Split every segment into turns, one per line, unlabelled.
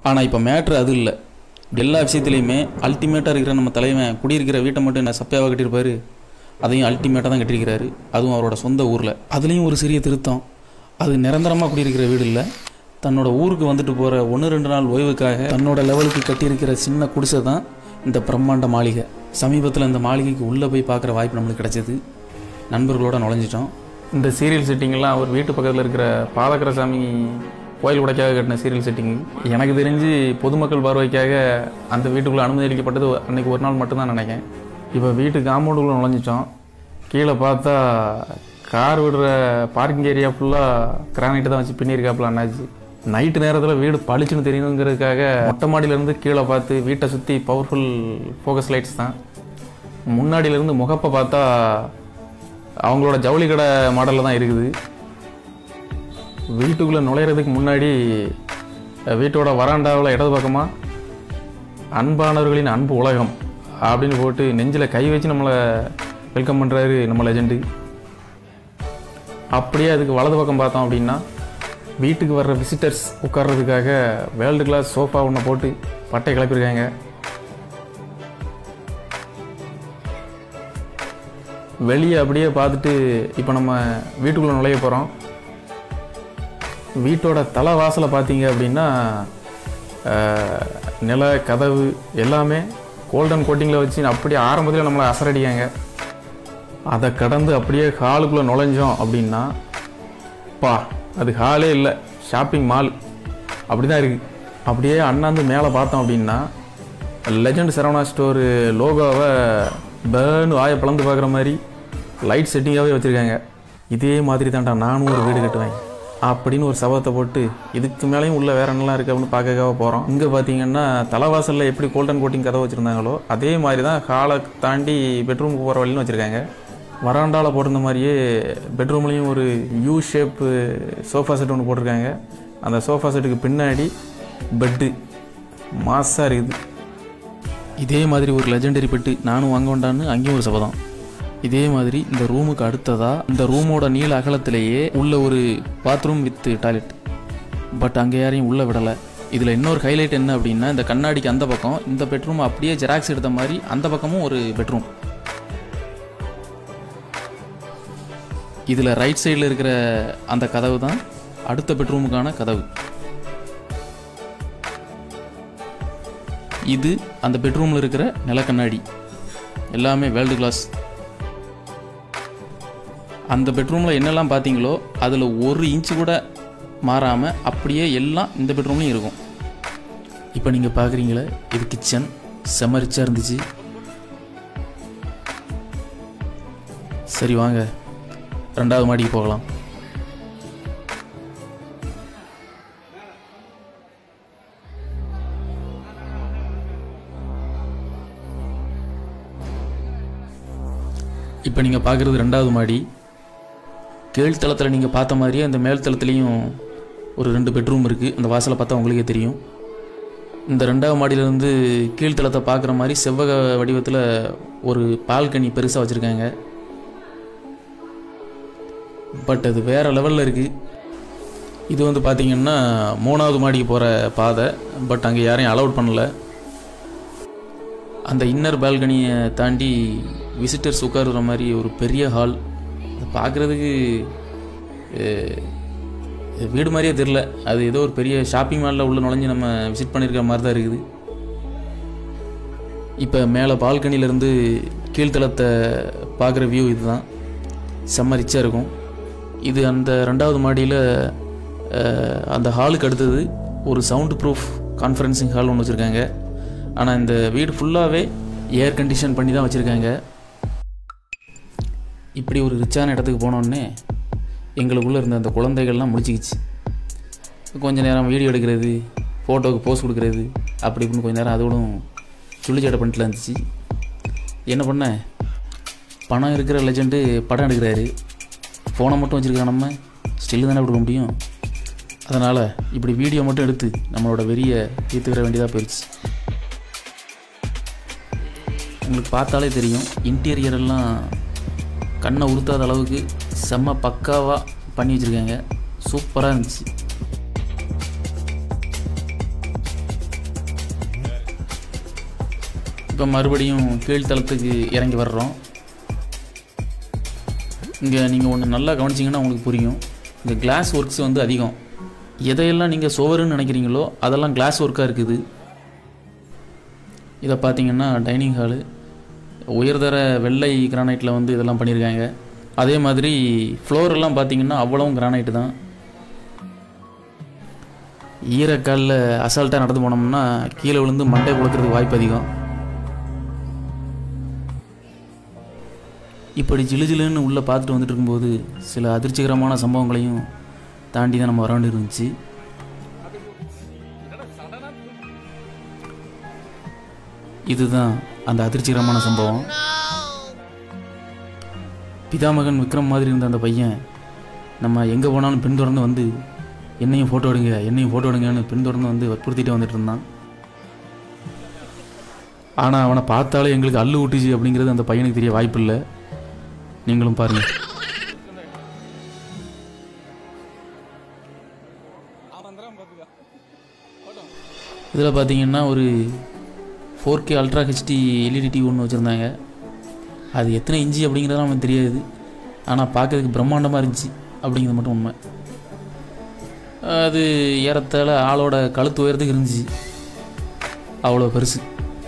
ஆனால் இப்போ மேட்ரு அது இல்லை எல்லா விஷயத்துலையுமே அல்டிமேட்டாக இருக்கிற நம்ம தலைவன் குடியிருக்கிற வீட்டை மட்டும் என்ன சப்பையாக கட்டியிருப்பாரு அதையும் அல்டிமேட்டாக தான் கட்டியிருக்கிறாரு அதுவும் அவரோட சொந்த ஊரில் அதுலேயும் ஒரு சிறிய திருத்தம் அது நிரந்தரமாக குடியிருக்கிற வீடு இல்லை தன்னோட ஊருக்கு வந்துட்டு போகிற ஒன்று ரெண்டு நாள் ஓய்வுக்காக தன்னோட லெவலுக்கு கட்டியிருக்கிற சின்ன குடிசை தான் இந்த பிரம்மாண்ட மாளிகை சமீபத்தில் இந்த மாளிகைக்கு உள்ளே போய் பார்க்குற வாய்ப்பு நம்மளுக்கு கிடைச்சது நண்பர்களோட நுழைஞ்சிட்டோம் இந்த சீரியல் செட்டிங்லாம் அவர் வீட்டு பக்கத்தில் இருக்கிற பாலக்கரசாமி கோயில் உடைக்காக கட்டின சீரியல் செட்டிங் எனக்கு தெரிஞ்சு பொதுமக்கள் பார்வைக்காக அந்த வீட்டுக்குள்ளே அனுமதி அளிக்கப்பட்டது அன்னைக்கு ஒரு நாள் மட்டும்தான் நினைக்கிறேன் இப்போ வீட்டு காம்பவுண்டுக்குள்ளே நுழைஞ்சிட்டோம் கீழே பார்த்தா கார் விடுற பார்க்கிங் ஏரியா ஃபுல்லாக கிரானைட்டு தான் வச்சு பின்னிருக்காப்புல அண்ணாச்சி நைட்டு நேரத்தில் வீடு பளிச்சுன்னு தெரியணுங்கிறதுக்காக மொட்டை மாடியிலேருந்து கீழே பார்த்து வீட்டை சுற்றி பவர்ஃபுல் ஃபோக்கஸ் லைட்ஸ் தான் முன்னாடியிலேருந்து முகப்பை பார்த்தா அவங்களோட ஜவுளி கடை மாடலில் தான் இருக்குது வீட்டுக்குள்ளே நுழையிறதுக்கு முன்னாடி அஹ், வீட்டோட வராண்டாவில் இடது பக்கமாக அன்பானவர்களின் அன்பு உலகம் அப்படின்னு போட்டு நெஞ்சில் கை வச்சு நம்மளை வெல்கம் பண்ணுறாரு நம்ம லெஜெண்டு அப்படியே அதுக்கு வலது பக்கம் பார்த்தோம் அப்படின்னா வீட்டுக்கு வர்ற விசிட்டர்ஸ் உட்கார்றதுக்காக வேர்ல்டு கிளாஸ் சோஃபா ஒன்று போட்டு பட்டை கிளப்பியிருக்காங்க வெளியே அப்படியே பார்த்துட்டு இப்போ நம்ம வீட்டுக்குள்ளே நுழைய போகிறோம் வீட்டோட தலை வாசலை பார்த்தீங்க அப்படின்னா அஹ், நில கதவு எல்லாமே கோல்டன் கோட்டிங்கில் வச்சு அப்படியே ஆரம்பத்தில் நம்மளை அசரடிக்காங்க அதை கடந்து அப்படியே ஹாலுக்குள்ளே நுழைஞ்சோம் அப்படின்னா பா அது ஹாலே இல்லை ஷாப்பிங் மால் அப்படி தான் இருக்குது அப்படியே அண்ணாந்து மேலே பார்த்தோம் அப்படின்னா லெஜண்ட் சரவணா ஸ்டோர் லோகோவை பேர்னு வாயை பிளந்து பார்க்குற மாதிரி லைட் செட்டிங்காகவே வச்சுருக்காங்க இதே மாதிரி தான்டா நானும் ஒரு வீடு கட்டுவேன் அப்படின்னு ஒரு சபதத்தை போட்டு இதுக்கு மேலேயும் உள்ள வேற என்னலாம் இருக்குது அப்படின்னு பார்க்கக்காக போகிறோம் இங்கே பார்த்தீங்கன்னா தலைவாசலில் எப்படி கோல்டன் கோட்டிங் கதை வச்சுருந்தாங்களோ அதே மாதிரி தான் ஹாலை தாண்டி பெட்ரூமுக்கு போகிற வழின்னு வச்சுருக்காங்க வராண்டாவில் போட்டிருந்த மாதிரியே பெட்ரூம்லேயும் ஒரு யூ ஷேப்பு சோஃபா செட் ஒன்று போட்டிருக்காங்க அந்த சோஃபா செட்டுக்கு பின்னாடி பெட்டு மாஸாக இருக்குது இதே மாதிரி ஒரு லெஜெண்டரி பெட்டு நானும் வாங்க வேண்டான்னு அங்கேயும் ஒரு சபதம் இதே மாதிரி இந்த ரூமுக்கு அடுத்ததா இந்த ரூமோட நீள அகலத்திலேயே உள்ள ஒரு பாத்ரூம் வித் டாய்லெட் பட் அங்கே யாரையும் உள்ளே விடலை இதில் இன்னொரு ஹைலைட் என்ன அப்படின்னா இந்த கண்ணாடிக்கு அந்த பக்கம் இந்த பெட்ரூம் அப்படியே ஜெராக்ஸ் எடுத்த மாதிரி அந்த பக்கமும் ஒரு பெட்ரூம் இதில் ரைட் சைடில் இருக்கிற அந்த கதவு தான் அடுத்த பெட்ரூமுக்கான கதவு இது அந்த பெட்ரூமில் இருக்கிற நிலக்கண்ணாடி எல்லாமே வேர்ல்டு கிளாஸ் அந்த பெட்ரூமில் என்னெல்லாம் பார்த்தீங்களோ அதில் ஒரு இன்ச்சு கூட மாறாமல் அப்படியே எல்லாம் இந்த பெட்ரூம்லையும் இருக்கும் இப்போ நீங்கள் பார்க்குறீங்களே இது கிச்சன் செம ரிச்சாக இருந்துச்சு சரி வாங்க ரெண்டாவது மாடிக்கு போகலாம் இப்போ நீங்கள் பார்க்குறது ரெண்டாவது மாடி கீழ்த்தளத்தில் நீங்கள் பார்த்த மாதிரியே அந்த மேல் தளத்துலேயும் ஒரு ரெண்டு பெட்ரூம் இருக்குது அந்த வாசலை பார்த்தா உங்களுக்கே தெரியும் இந்த ரெண்டாவது மாடியிலேருந்து கீழ்த்தளத்தை பார்க்குற மாதிரி செவ்வக வடிவத்தில் ஒரு பால்கனி பெருசாக வச்சுருக்காங்க பட் அது வேறு லெவலில் இருக்குது இது வந்து பார்த்திங்கன்னா மூணாவது மாடிக்கு போகிற பாதை பட் அங்கே யாரையும் அலௌட் பண்ணல அந்த இன்னர் பால்கனியை தாண்டி விசிட்டர்ஸ் உட்காருற மாதிரி ஒரு பெரிய ஹால் அதை பார்க்குறதுக்கு வீடு மாதிரியே தெரில அது ஏதோ ஒரு பெரிய ஷாப்பிங் மாலில் உள்ள நுழைஞ்சு நம்ம விசிட் பண்ணியிருக்கிற மாதிரி தான் இருக்குது இப்போ மேலே பால்கனியிலேருந்து கீழ்த்தளத்தை பார்க்குற வியூ இதுதான் செம்ம ரிச்சாக இருக்கும் இது அந்த ரெண்டாவது மாடியில் அந்த ஹாலுக்கு அடுத்தது ஒரு சவுண்ட் ப்ரூஃப் கான்ஃபரன்சிங் ஹால் ஒன்று வச்சுருக்காங்க ஆனால் இந்த வீடு ஃபுல்லாகவே ஏர் கண்டிஷன் பண்ணி தான் வச்சுருக்காங்க இப்படி ஒரு ரிச்சான இடத்துக்கு போனோடனே எங்களுக்குள்ளே இருந்த அந்த குழந்தைகள்லாம் முடிச்சிக்கிச்சு கொஞ்ச நேரம் வீடியோ எடுக்கிறது ஃபோட்டோவுக்கு போஸ் கொடுக்குறது அப்படி இப்படின்னு கொஞ்ச நேரம் அதோடும் சுள்ளிச்சேட்டை பண்ணிட்டு இருந்துச்சு என்ன பண்ண பணம் இருக்கிற லெஜெண்டு படம் எடுக்கிறாரு ஃபோனை மட்டும் வச்சுருக்கா நம்ம ஸ்டில்லு தானே கொடுக்க முடியும் அதனால் இப்படி வீடியோ மட்டும் எடுத்து நம்மளோட வெறியை தீர்த்துக்கிற வேண்டியதாக போயிடுச்சு உங்களுக்கு பார்த்தாலே தெரியும் இன்டீரியர் எல்லாம் கண்ணை உறுத்தாத அளவுக்கு செம்ம பக்காவாக பண்ணி வச்சுருக்காங்க சூப்பராக இருந்துச்சு
இப்போ மறுபடியும் கீழ்த்தளத்துக்கு இறங்கி வர்றோம் இங்கே நீங்கள் ஒன்று நல்லா கவனிச்சிங்கன்னா உங்களுக்கு புரியும் இங்கே கிளாஸ் ஒர்க்ஸ் வந்து அதிகம் எதையெல்லாம் நீங்கள் சுவருன்னு நினைக்கிறீங்களோ அதெல்லாம் கிளாஸ் ஒர்க்காக இருக்குது இதை பார்த்தீங்கன்னா டைனிங் ஹாலு உயர்தர வெள்ளை கிரானைட்டில் வந்து இதெல்லாம் பண்ணியிருக்காங்க அதே மாதிரி floor எல்லாம் பார்த்தீங்கன்னா அவ்வளவும் கிரானைட்டு தான் ஈரக்காலில் அசால்ட்டாக நடந்து போனோம்னா கீழே விழுந்து மண்டை குழக்கிறதுக்கு வாய்ப்பு அதிகம் இப்படி ஜிலு ஜிலுன்னு உள்ளே பார்த்துட்டு வந்துட்டு இருக்கும்போது சில அதிர்ச்சிகரமான சம்பவங்களையும் தாண்டி தான் நம்ம வர வேண்டி இருந்துச்சு இதுதான் அந்த அதிர்ச்சிகரமான சம்பவம் பிதாமகன் விக்ரம் மாதிரி இருந்த அந்த பையன் நம்ம எங்கே போனாலும் பின்தொடர்ந்து வந்து என்னையும் ஃபோட்டோ எடுங்க என்னையும் ஃபோட்டோ எடுங்கன்னு பின்தொடர்ந்து வந்து வற்புறுத்திட்டு வந்துட்டு இருந்தான் ஆனால் அவனை பார்த்தாலே எங்களுக்கு அல்லு ஊட்டுச்சு அப்படிங்கிறது அந்த பையனுக்கு தெரிய வாய்ப்பில்லை நீங்களும் பாருங்கள் இதில் பார்த்தீங்கன்னா ஒரு four K ultra HD LED TV ஒன்று வச்சுருந்தாங்க அது எத்தனை இன்ச்சு அப்படிங்கிறது நமக்கு தெரியாது ஆனால் பார்க்கறதுக்கு பிரம்மாண்டமாக இருந்துச்சு அப்படிங்கிறது மட்டும் உண்மை அது ஏறத்தாழ ஆளோட கழுத்து உயரத்துக்கு இருந்துச்சு அவ்வளோ பெருசு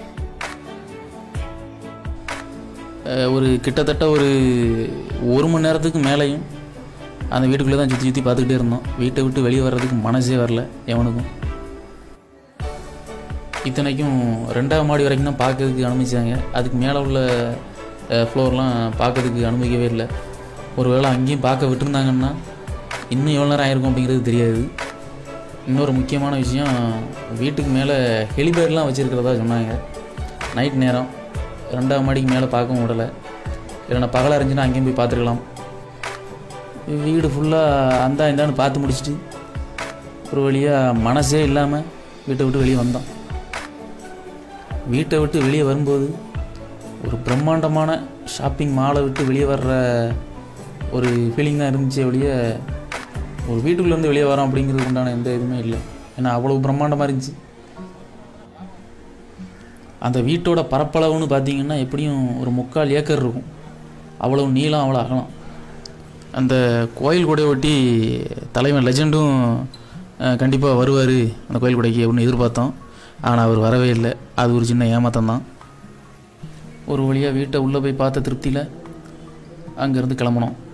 அஹ் ஒரு கிட்டத்தட்ட ஒரு ஒரு மணி நேரத்துக்கு மேலேயும் அந்த வீட்டுக்குள்ளே தான் சுற்றி சுற்றி பார்த்துக்கிட்டே இருந்தோம் வீட்டை விட்டு வெளியே வர்றதுக்கு மனசே வரல எவனுக்கும் இத்தனைக்கும் ரெண்டாவது மாடி வரைக்கும் தான் பார்க்கறதுக்கு அனுமதிச்சாங்க அதுக்கு மேலே உள்ள ஃப்ளோர்லாம் பார்க்கறதுக்கு அனுமதிக்கவே இல்லை ஒருவேளை அங்கேயும் பார்க்க விட்டுருந்தாங்கன்னா இன்னும் எவ்வளோ நேரம் ஆயிருக்கும் அப்படிங்கிறது தெரியாது இன்னொரு முக்கியமான விஷயம் வீட்டுக்கு மேலே ஹெலிபேட்லாம் வச்சுருக்கிறதா சொன்னாங்க நைட் நேரம் ரெண்டாவது மாடிக்கு மேலே பார்க்கவும் விடலை இல்லைன்னா பகலாக இருந்துச்சுன்னா அங்கேயும் போய் பார்த்துருக்கலாம் வீடு ஃபுல்லாக அந்தா இந்தான்னு பார்த்து முடிச்சுட்டு ஒரு வழியாக மனசே இல்லாமல் வீட்டை விட்டு வெளியே வந்தோம் வீட்டை விட்டு வெளியே வரும்போது ஒரு பிரம்மாண்டமான ஷாப்பிங் மாலை விட்டு வெளியே வர்ற ஒரு ஃபீலிங் தான் இருந்துச்சு வெளியே ஒரு வீட்டுக்குள்ளேருந்து வெளியே வரோம் அப்படிங்கிறதுக்கு உண்டான எந்த இதுவுமே இல்லை ஏன்னா அவ்வளோ பிரம்மாண்டமாக இருந்துச்சு அந்த வீட்டோட பரப்பளவுன்னு பார்த்தீங்கன்னா எப்படியும் ஒரு முக்கால் ஏக்கர் இருக்கும் அவ்வளோ நீளம் அவ்வளோ அகலம் அந்த கோயில் கூடைய ஒட்டி தலைவன் லெஜெண்டும் கண்டிப்பாக வருவார் அந்த கோயில் கூடைக்கு அப்படின்னு எதிர்பார்த்தோம் ஆனால் அவர் வரவே இல்லை அது ஒரு சின்ன ஏமாத்தம் தான் ஒரு வழியாக வீட்டை உள்ளே போய் பார்த்த திருப்தியில் அங்கேருந்து கிளம்புனோம்